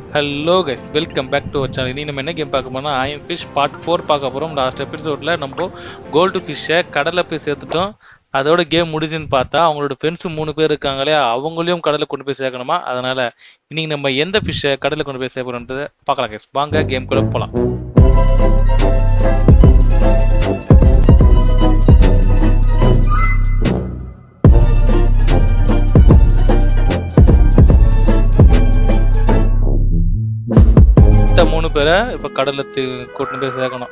Hello guys welcome back to channel இனி நம்ம என்ன கேம் பார்க்க போனா ஐஎம் ஃபிஷ் பார்ட் ஃபோர் பார்க்க போகிறோம் லாஸ்ட் எபிசோடில் நம்ம கோல்டு ஃபிஷ்ஷை கடலில் போய் சேர்த்துட்டோம் அதோட கேம் முடிஞ்சுன்னு பார்த்தா அவங்களோட ஃப்ரெண்ட்ஸு மூணு பேர் இருக்காங்களே அவங்களையும் கடலில் கொண்டு போய் சேர்க்கணுமா அதனால இன்னைக்கு நம்ம எந்த ஃபிஷ்ஷை கடலில் கொண்டு போய் சேர்க்கணுன்றதை பார்க்கலாம் கைஸ் வாங்க கேம்குள்ளே போகலாம் இந்த மூணு பேரை இப்போ கடலில் கொண்டு போய் சேர்க்கணும்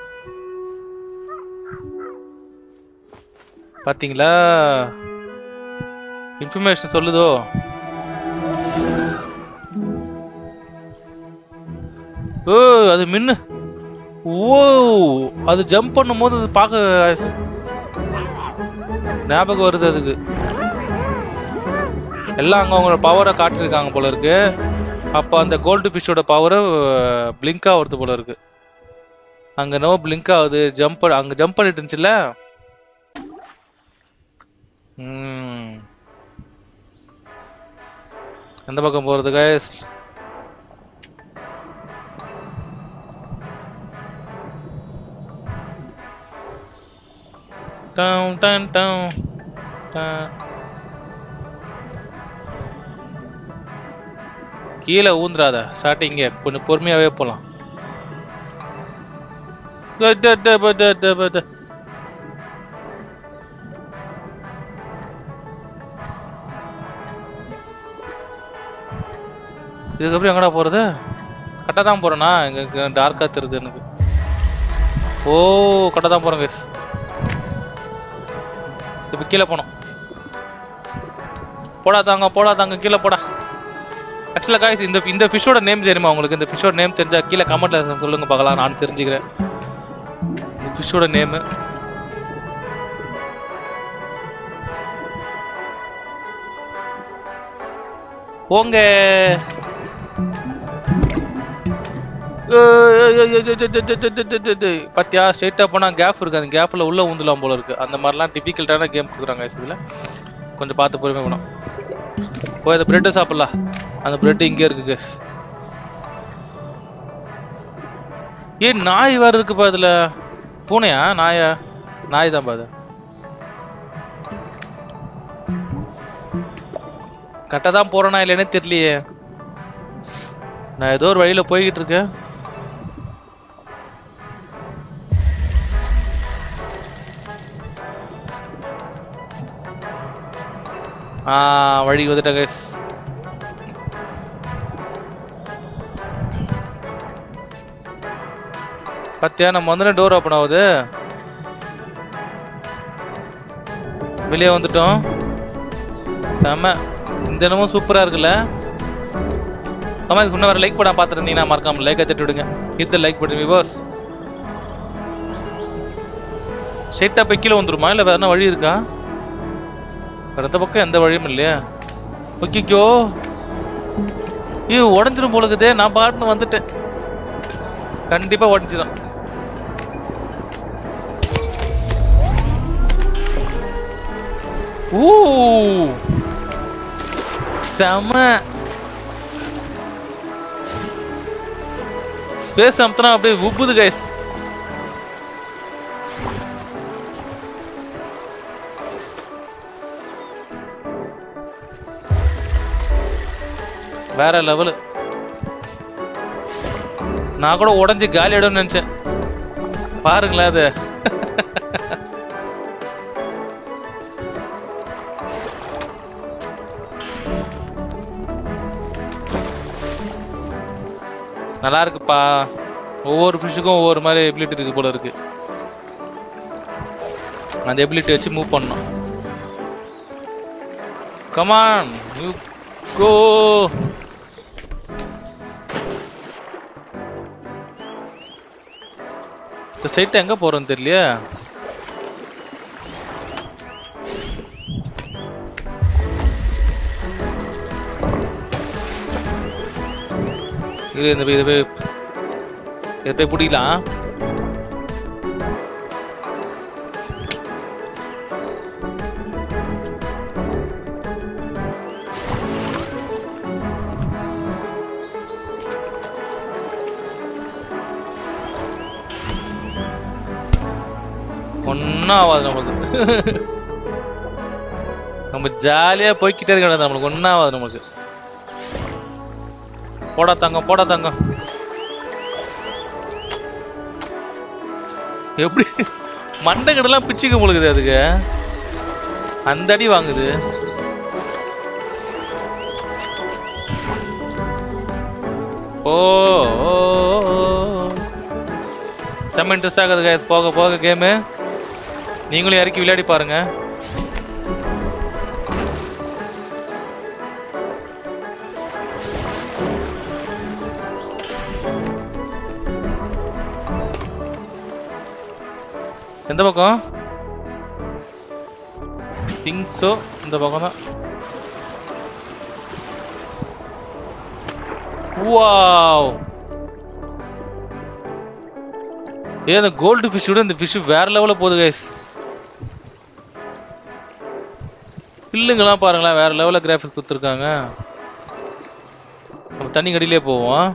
பாத்தீங்களா இன்ஃபர்மேஷன் சொல்லுதோ ஓ அது மின்னு ஓ அது ஜம்ப் பண்ணும்போது அது பார்க்க ஞாபகம் வருது அதுக்கு எல்லாம் அங்க அவங்களோட பவரை காட்டியிருக்காங்க போல இருக்கு அப்போ அந்த கோல்டு ஃபிஷ்ஷோட பவரை பிளிங்க் ஆகுறது போல இருக்கு அங்க நோ பிளிங்க் ஆகுது ஜம்ப் அங்க ஜம்ப் பண்ணிட்டு இருந்துச்சுல்ல ம். எந்த பக்கம் போறது guys டவுன் டன் டவுன் டன். கீழே ஊந்துராத ஸ்டார்டிங்க கொஞ்சம் பொறுமையாவே போலாம் ட- ட- ட- ப- ட- ட- ப- ட. இதுக்கப்புறம் எங்கடா போறது கரெக்டாக தான் போறேனா இங்க டார்க்கா தெரியுது எனக்கு ஓ கரெக்டாக தான் போறேன் கைஸ் இப்போ கீழே போனோம் போடா தாங்க போடா தாங்க கீழே போடா ஆக்சுவலாக காய்ஸ் இந்த இந்த ஃபிஷ்ஷோட நேம் தெரியுமா உங்களுக்கு இந்த ஃபிஷ்ஷோட நேம் தெரிஞ்சா கீழே கமெண்ட்ல சொல்லுங்க பார்க்கலாம் நான் தெரிஞ்சுக்கிறேன் இந்த ஃபிஷ்ஷோட நேமு போங்க பாத்தியா ஸ்ட்ரெயிட்டாக போனால் கேப் இருக்கு அந்த கேப்பில் உள்ள ஊந்துலாம் போல இருக்கு அந்த மாதிரிலாம் டிஃபிகல்ட்டான கேம் கொடுக்குறாங்க இதில் கொஞ்சம் பார்த்து பொறுமை வேணும் போய் அந்த பிரெட்டை சாப்பிடலாம் அந்த பிரெட் இங்கே இருக்கு கேஸ் ஏன் நாய் வேற இருக்குப்பா இதுல பூனையா நாயா நாய் தான் அது கரெக்டாக தான் போறேனா இல்லைன்னே தெரியலையே நான் ஏதோ ஒரு வழியில போய்கிட்டு இருக்கேன் ஆ வழி வந்துட்டேன் கைஸ் பாத்தியா நம்ம வந்து டோர் ஓப்பன் ஆகுது வெளியே வந்துட்டோம் செம இந்த இடமும் சூப்பரா இருக்குல்ல கமெண்ட் இன்னும் வர லைக் பண்ண பார்த்துருந்தீங்கன்னா மறக்காம லைக்கை தட்டி விடுங்க இது லைக் பண்ணுங்க பாஸ் ஸ்ட்ரெயிட்டாக போய் கீழே வந்துருமா இல்லை வேற என்ன வழி இருக்கா வேற எந்த பக்கம் எந்த வழியும் இல்லையா ஓகேக்கோ இது உடஞ்சிரும் போல இருக்குதே நான் பாட்டுன்னு வந்துட்டேன் கண்டிப்பா உடஞ்சிடும் ஊ செம ஸ்பேஸ் அமுத்தினா அப்படியே உப்புது கைஸ் வேற லெவலு நான் கூட உடஞ்சி காலி ஆயிடும்னு நினைச்சேன் பாருங்களேன் அது நல்லா இருக்குப்பா ஒவ்வொரு ஃபிஷ்ஷுக்கும் ஒவ்வொரு மாதிரி எபிலிட்டி இருக்கு போல இருக்கு அந்த எபிலிட்டி வச்சு மூவ் பண்ணணும் கமான் யூ கோ ஸ்ட்ரைட்டா எங்க போறோம்னு தெரியலையே இது இந்த போய் இதை போய் இதை போய் பிடிக்கலாம் ஒன்றும் ஆகாது நம்மளுக்கு நம்ம ஜாலியா போய்க்கிட்டே இருக்க நம்மளுக்கு ஒன்றும் ஆகாது நமக்கு போடா தங்கம் போடா தங்கம் எப்படி மண்டை கடலாம் பிச்சுக்க முழுகுது அதுக்கு அந்த அடி வாங்குது ஓ ஓ, ஓ. செம்ம இன்ட்ரெஸ்ட் ஆகுது guys. போக போக கேமு நீங்களும் இறக்கி விளையாடி பாருங்க எந்த பக்கம் திங்க் ஸோ இந்த பக்கம் தான் வாவ் ஏ அந்த கோல்டு ஃபிஷ் விட இந்த ஃபிஷ் வேற லெவலில் போகுது கைஸ் பில்லுங்கெல்லாம் பாருங்களேன் வேற லெவலில் கிராஃபிக்ஸ் கொடுத்துருக்காங்க நம்ம தண்ணி கடியிலே போவோம்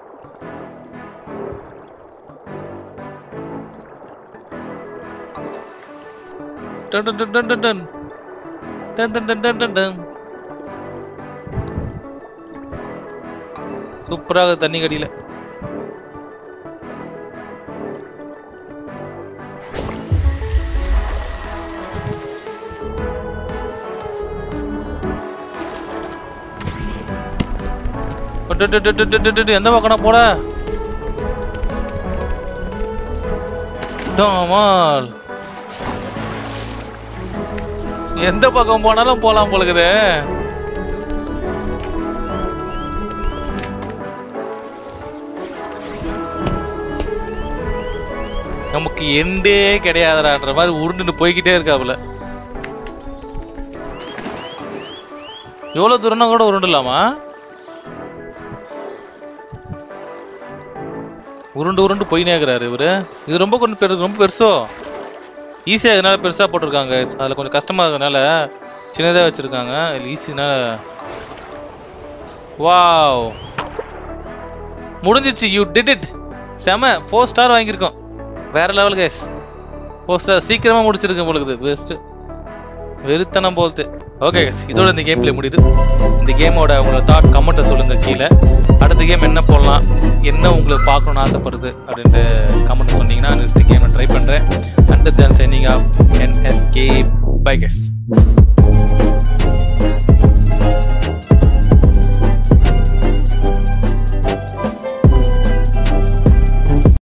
டன் டன் டன் டன் டன் டன். டன் டன் டன் டன் டன் டன். சூப்பராக தண்ணி கடியில டு, டு, டு, டு, டு, டு, டு, எந்த பக்கம் போட டாமால் எந்த பக்கம் போனாலும் போலாம் போலுக்குது நமக்கு எண்டே கிடையாதுடான்ற மாதிரி உருண்டுட்டு போய்கிட்டே இருக்காப்புல எவ்வளவு தூரம்னா கூட உருண்டலாமா உருண்டு உருண்டு போயினே இருக்கிறாரு இவரு இது ரொம்ப கொஞ்சம் பெரு ரொம்ப பெருசோ ஈஸியாக இதனால பெருசா போட்டிருக்காங்க அதுல கொஞ்சம் கஷ்டமா இருக்கனால சின்னதா வச்சிருக்காங்க ஈஸினால வாவ் முடிஞ்சிச்சு யூ டிட் இட் செம ஃபோர் ஸ்டார் வாங்கியிருக்கோம் வேற லெவல் கைஸ் ஃபோர் ஸ்டார் சீக்கிரமா முடிச்சிருக்கேன் உங்களுக்கு பெஸ்ட் வெறுத்தனம் போல்த்து ஓகே கைஸ் இதோட இந்த கேம் பிளே முடியுது இந்த கேமோட உங்களோட தாட் கமெண்ட்டை சொல்லுங்க கீழே அடுத்த கேம் என்ன போடலாம் என்ன உங்களுக்கு பார்க்கணும்னு ஆசைப்படுது அப்படின்ட்டு கமெண்ட் சொன்னீங்கன்னா நெக்ஸ்ட் கேமை ட்ரை பண்ணுறேன் and then signing off NSK bye guys